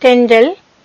தென்றல்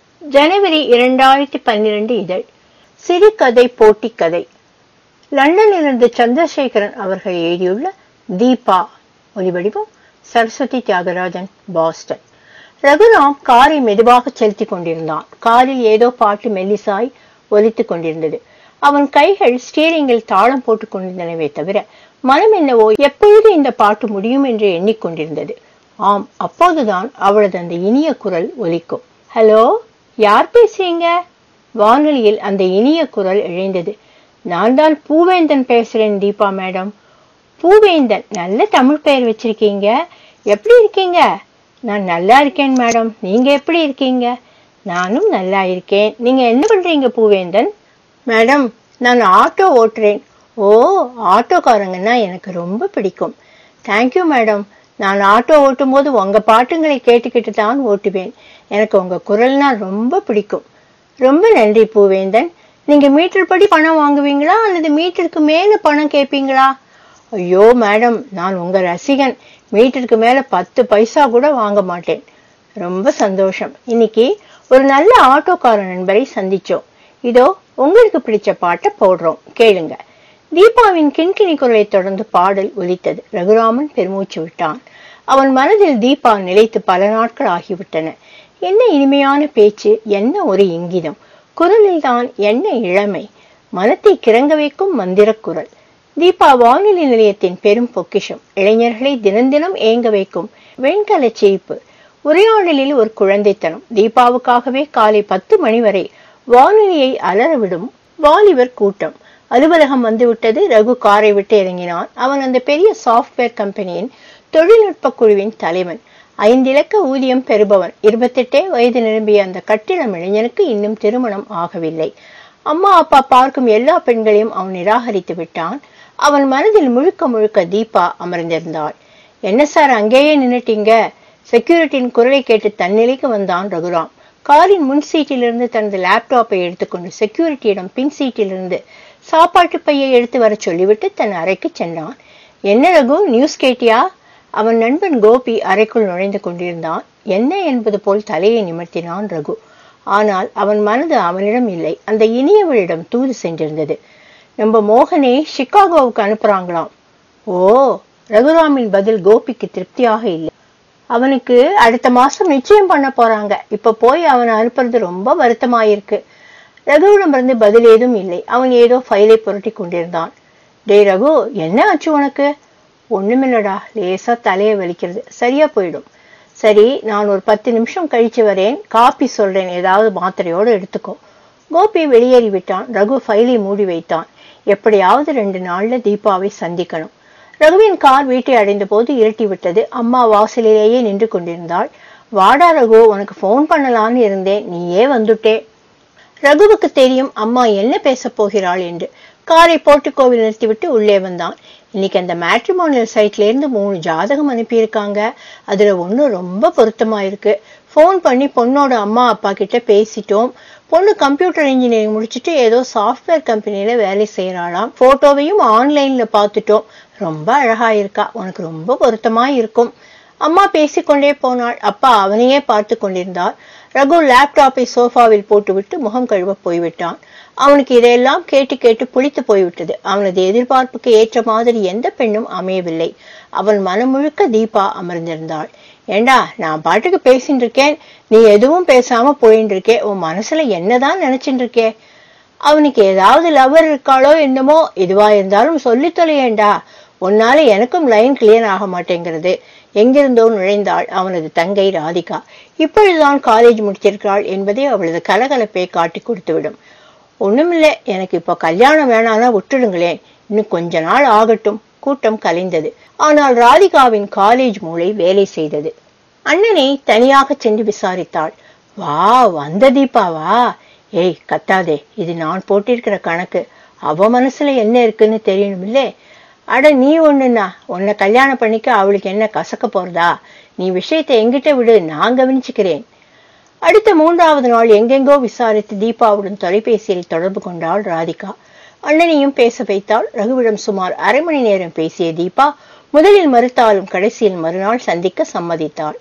ஜனவரி இரண்டாயிரத்தி பன்னிரண்டு இதழ் சிறுகதை போட்டி கதை லண்டனிலிருந்து சந்திரசேகரன் அவர்கள் எழுதியுள்ள தீபா ஒலிவடிவம் சரஸ்வதி தியாகராஜன் பாஸ்டன் ரகுராம் காரை மெதுவாக செலுத்திக் கொண்டிருந்தான் காரில் ஏதோ பாட்டு மெல்லிசாய் ஒலித்துக் கொண்டிருந்தது அவன் கைகள் ஸ்டீரிங்கில் தாளம் போட்டுக் கொண்டிருந்தனவே தவிர மனம் என்னவோ எப்பொழுது இந்த பாட்டு முடியும் என்று எண்ணிக்கொண்டிருந்தது ஆம் அப்போதுதான் அவளது அந்த இனிய குரல் ஒலிக்கும் ஹலோ யார் பேசுறீங்க வானொலியில் அந்த இனிய குரல் இழைந்தது நான் தான் பூவேந்தன் பேசுறேன் தீபா மேடம் பூவேந்தன் நல்ல தமிழ் பெயர் வச்சிருக்கீங்க எப்படி இருக்கீங்க நான் நல்லா இருக்கேன் மேடம் நீங்க எப்படி இருக்கீங்க நானும் நல்லா இருக்கேன் நீங்க என்ன பண்றீங்க பூவேந்தன் மேடம் நான் ஆட்டோ ஓட்டுறேன் ஓ ஆட்டோக்காரங்கன்னா எனக்கு ரொம்ப பிடிக்கும் தேங்க்யூ மேடம் நான் ஆட்டோ ஓட்டும் போது உங்க பாட்டுங்களை கேட்டுக்கிட்டு தான் ஓட்டுவேன் எனக்கு உங்க குரல்னா ரொம்ப பிடிக்கும் ரொம்ப நன்றி பூவேந்தன் நீங்க மீட்டர் படி பணம் வாங்குவீங்களா அல்லது மீட்டருக்கு மேல பணம் கேட்பீங்களா ஐயோ மேடம் நான் உங்க ரசிகன் மீட்டருக்கு மேல பத்து பைசா கூட வாங்க மாட்டேன் ரொம்ப சந்தோஷம் இன்னைக்கு ஒரு நல்ல ஆட்டோக்கார நண்பரை சந்திச்சோம் இதோ உங்களுக்கு பிடிச்ச பாட்டை போடுறோம் கேளுங்க தீபாவின் கிண்கிணி குரலை தொடர்ந்து பாடல் ஒலித்தது ரகுராமன் பெருமூச்சு விட்டான் அவன் மனதில் தீபா நிலைத்து பல நாட்கள் ஆகிவிட்டன என்ன இனிமையான பேச்சு என்ன ஒரு இங்கிதம் குரலில் தான் என்ன இளமை மனத்தை கிறங்க வைக்கும் மந்திர குரல் தீபா வானொலி நிலையத்தின் பெரும் பொக்கிஷம் இளைஞர்களை தினம் தினம் ஏங்க வைக்கும் வெண்கல சிரிப்பு உரையாடலில் ஒரு குழந்தைத்தனம் தீபாவுக்காகவே காலை பத்து மணி வரை வானொலியை அலறவிடும் வாலிபர் கூட்டம் அலுவலகம் வந்துவிட்டது ரகு காரை விட்டு இறங்கினான் அவன் அந்த பெரிய சாஃப்ட்வேர் கம்பெனியின் தொழில்நுட்ப குழுவின் தலைவன் ஐந்திலக்க ஊதியம் பெறுபவன் இருபத்தெட்டே வயது நிரம்பிய அந்த கட்டிடம் இளைஞனுக்கு இன்னும் திருமணம் ஆகவில்லை அம்மா அப்பா பார்க்கும் எல்லா பெண்களையும் அவன் நிராகரித்து விட்டான் அவன் மனதில் முழுக்க முழுக்க தீபா அமர்ந்திருந்தாள் என்ன சார் அங்கேயே நின்னுட்டீங்க செக்யூரிட்டியின் குரலை கேட்டு தன்னிலைக்கு வந்தான் ரகுராம் காரின் முன் சீட்டிலிருந்து தனது லேப்டாப்பை எடுத்துக்கொண்டு செக்யூரிட்டியிடம் பின் சீட்டிலிருந்து சாப்பாட்டு பையை எடுத்து வர சொல்லிவிட்டு தன் அறைக்கு சென்றான் என்ன ரகு நியூஸ் கேட்டியா அவன் நண்பன் கோபி அறைக்குள் நுழைந்து கொண்டிருந்தான் என்ன என்பது போல் தலையை நிமிர்த்தினான் ரகு ஆனால் அவன் மனது அவனிடம் இல்லை அந்த இனியவளிடம் தூது சென்றிருந்தது நம்ம மோகனை சிகாகோவுக்கு அனுப்புறாங்களாம் ஓ ரகுராமின் பதில் கோபிக்கு திருப்தியாக இல்லை அவனுக்கு அடுத்த மாசம் நிச்சயம் பண்ண போறாங்க இப்ப போய் அவனை அனுப்புறது ரொம்ப வருத்தமாயிருக்கு ரகுவிடமிருந்து பதில் ஏதும் இல்லை அவன் ஏதோ ஃபைலை புரட்டி கொண்டிருந்தான் டே ரகு என்ன ஆச்சு உனக்கு ஒண்ணுமில்லடா லேசா தலையை வலிக்கிறது சரியா போயிடும் சரி நான் ஒரு பத்து நிமிஷம் கழிச்சு வரேன் காப்பி சொல்றேன் ஏதாவது மாத்திரையோடு எடுத்துக்கோ கோபி வெளியேறி விட்டான் ரகு ஃபைலை மூடி வைத்தான் எப்படியாவது ரெண்டு நாள்ல தீபாவை சந்திக்கணும் ரகுவின் கார் வீட்டை அடைந்த போது இருட்டி விட்டது அம்மா வாசலிலேயே நின்று கொண்டிருந்தாள் வாடா ரகு உனக்கு ஃபோன் பண்ணலான்னு இருந்தேன் நீயே வந்துட்டே ரகுவுக்கு தெரியும் அம்மா என்ன பேச போகிறாள் என்று காரை போர்ட்டிகோவில் நிறுத்திவிட்டு உள்ளே வந்தான் இன்னைக்கு அந்த மேட்ரிமோனியல் சைட்ல இருந்து மூணு ஜாதகம் அனுப்பியிருக்காங்க அதுல ஒண்ணு ரொம்ப பொருத்தமா இருக்கு ஃபோன் பண்ணி பொண்ணோட அம்மா அப்பா கிட்ட பேசிட்டோம் பொண்ணு கம்ப்யூட்டர் இன்ஜினியரிங் முடிச்சுட்டு ஏதோ சாஃப்ட்வேர் கம்பெனில வேலை செய்யறாளாம் போட்டோவையும் ஆன்லைன்ல பார்த்துட்டோம் ரொம்ப அழகா இருக்கா உனக்கு ரொம்ப பொருத்தமா இருக்கும் அம்மா பேசிக்கொண்டே போனாள் அப்பா அவனையே பார்த்து கொண்டிருந்தார் ரகு லேப்டாப்பை சோஃபாவில் போட்டுவிட்டு முகம் கழுவ போய்விட்டான் அவனுக்கு இதையெல்லாம் கேட்டு கேட்டு புளித்து போய்விட்டது அவனது எதிர்பார்ப்புக்கு ஏற்ற மாதிரி எந்த பெண்ணும் அமையவில்லை அவன் மனம் முழுக்க தீபா அமர்ந்திருந்தாள் ஏண்டா நான் பாட்டுக்கு பேசிட்டு இருக்கேன் நீ எதுவும் பேசாம போயின்னு இருக்கே உன் மனசுல என்னதான் நினைச்சிட்டு இருக்கே அவனுக்கு ஏதாவது லவர் இருக்காளோ என்னமோ எதுவா இருந்தாலும் சொல்லி தொலையேண்டா உன்னால எனக்கும் லைன் கிளியர் ஆக மாட்டேங்கிறது எங்கிருந்தோ நுழைந்தாள் அவனது தங்கை ராதிகா இப்பொழுதுதான் காலேஜ் முடித்திருக்கிறாள் என்பதை அவளது கலகலப்பை காட்டி கொடுத்துவிடும் ஒண்ணுமில்ல எனக்கு இப்போ கல்யாணம் வேணானா விட்டுடுங்களேன் இன்னும் கொஞ்ச நாள் ஆகட்டும் கூட்டம் கலைந்தது ஆனால் ராதிகாவின் காலேஜ் மூளை வேலை செய்தது அண்ணனை தனியாக சென்று விசாரித்தாள் வா வந்த தீபாவா ஏய் கத்தாதே இது நான் போட்டிருக்கிற கணக்கு அவ மனசுல என்ன இருக்குன்னு தெரியணுமில்லே அட நீ ஒண்ணுண்ணா உன்னை கல்யாணம் பண்ணிக்க அவளுக்கு என்ன கசக்க போறதா நீ விஷயத்தை எங்கிட்ட விடு நான் கவனிச்சுக்கிறேன் அடுத்த மூன்றாவது நாள் எங்கெங்கோ விசாரித்து தீபாவுடன் தொலைபேசியில் தொடர்பு கொண்டாள் ராதிகா அண்ணனையும் பேச வைத்தாள் ரகுவிடம் சுமார் அரை மணி நேரம் பேசிய தீபா முதலில் மறுத்தாலும் கடைசியில் மறுநாள் சந்திக்க சம்மதித்தாள்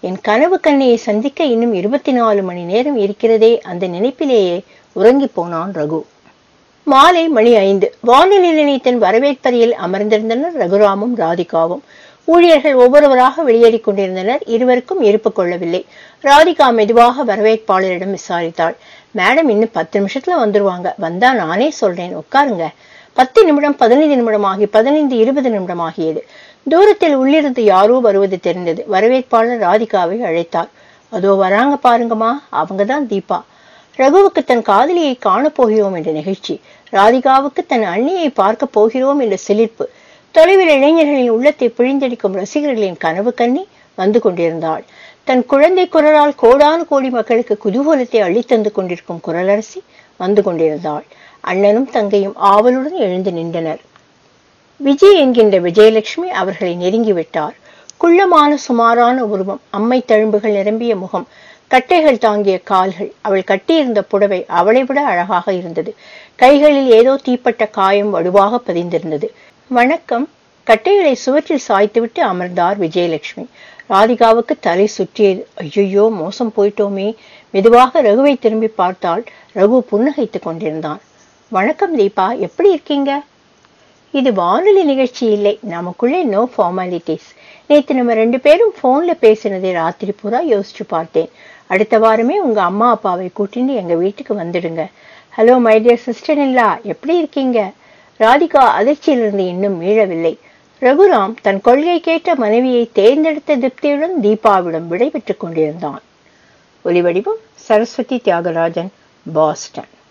என் கனவு கண்ணியை சந்திக்க இன்னும் இருபத்தி நாலு மணி நேரம் இருக்கிறதே அந்த நினைப்பிலேயே உறங்கி போனான் ரகு மாலை மணி ஐந்து வானொலி நிலையத்தின் வரவேற்பறையில் அமர்ந்திருந்தனர் ரகுராமும் ராதிகாவும் ஊழியர்கள் ஒவ்வொருவராக வெளியேறிக் கொண்டிருந்தனர் இருவருக்கும் இருப்பு கொள்ளவில்லை ராதிகா மெதுவாக வரவேற்பாளரிடம் விசாரித்தாள் மேடம் இன்னும் பத்து நிமிஷத்துல வந்துருவாங்க வந்தா நானே சொல்றேன் உட்காருங்க பத்து நிமிடம் பதினைந்து நிமிடம் ஆகி பதினைந்து இருபது நிமிடம் ஆகியது தூரத்தில் உள்ளிருந்து யாரோ வருவது தெரிந்தது வரவேற்பாளர் ராதிகாவை அழைத்தார் அதோ வராங்க பாருங்கம்மா அவங்கதான் தீபா ரகுவுக்கு தன் காதலியை காணப் போகிறோம் என்ற நிகழ்ச்சி ராதிகாவுக்கு தன் அண்ணியை பார்க்க போகிறோம் என்ற சிலிர்ப்பு தொலைவில் இளைஞர்களின் உள்ளத்தை பிழிந்தடிக்கும் ரசிகர்களின் கனவு கண்ணி வந்து கொண்டிருந்தாள் தன் குழந்தை குரலால் கோடானு கோடி மக்களுக்கு குதூகலத்தை அள்ளித்தந்து கொண்டிருக்கும் குரலரசி வந்து கொண்டிருந்தாள் அண்ணனும் தங்கையும் ஆவலுடன் எழுந்து நின்றனர் விஜய் என்கின்ற விஜயலட்சுமி அவர்களை நெருங்கிவிட்டார் குள்ளமான சுமாரான உருவம் அம்மை தழும்புகள் நிரம்பிய முகம் கட்டைகள் தாங்கிய கால்கள் அவள் கட்டியிருந்த புடவை அவளை விட அழகாக இருந்தது கைகளில் ஏதோ தீப்பட்ட காயம் வலுவாக பதிந்திருந்தது வணக்கம் கட்டைகளை சுவற்றில் சாய்த்துவிட்டு அமர்ந்தார் விஜயலட்சுமி ராதிகாவுக்கு தலை சுற்றியது ஐயோ மோசம் போயிட்டோமே மெதுவாக ரகுவை திரும்பி பார்த்தால் ரகு புன்னகைத்துக் கொண்டிருந்தான் வணக்கம் தீபா எப்படி இருக்கீங்க இது வானொலி நிகழ்ச்சி இல்லை நமக்குள்ளே நோ ஃபார்மாலிட்டிஸ் நேத்து நம்ம ரெண்டு பேரும் போன்ல பேசினதை ராத்திரி பூரா யோசிச்சு பார்த்தேன் அடுத்த வாரமே உங்க அம்மா அப்பாவை கூட்டிட்டு எங்க வீட்டுக்கு வந்துடுங்க ஹலோ மை டியர் சிஸ்டர் இல்லா எப்படி இருக்கீங்க ராதிகா அதிர்ச்சியிலிருந்து இன்னும் மீளவில்லை ரகுராம் தன் கொள்கை கேட்ட மனைவியை தேர்ந்தெடுத்த திருப்தியுடன் தீபாவிடம் விடைபெற்றுக் கொண்டிருந்தான் ஒலிவடிவம் சரஸ்வதி தியாகராஜன் பாஸ்டன்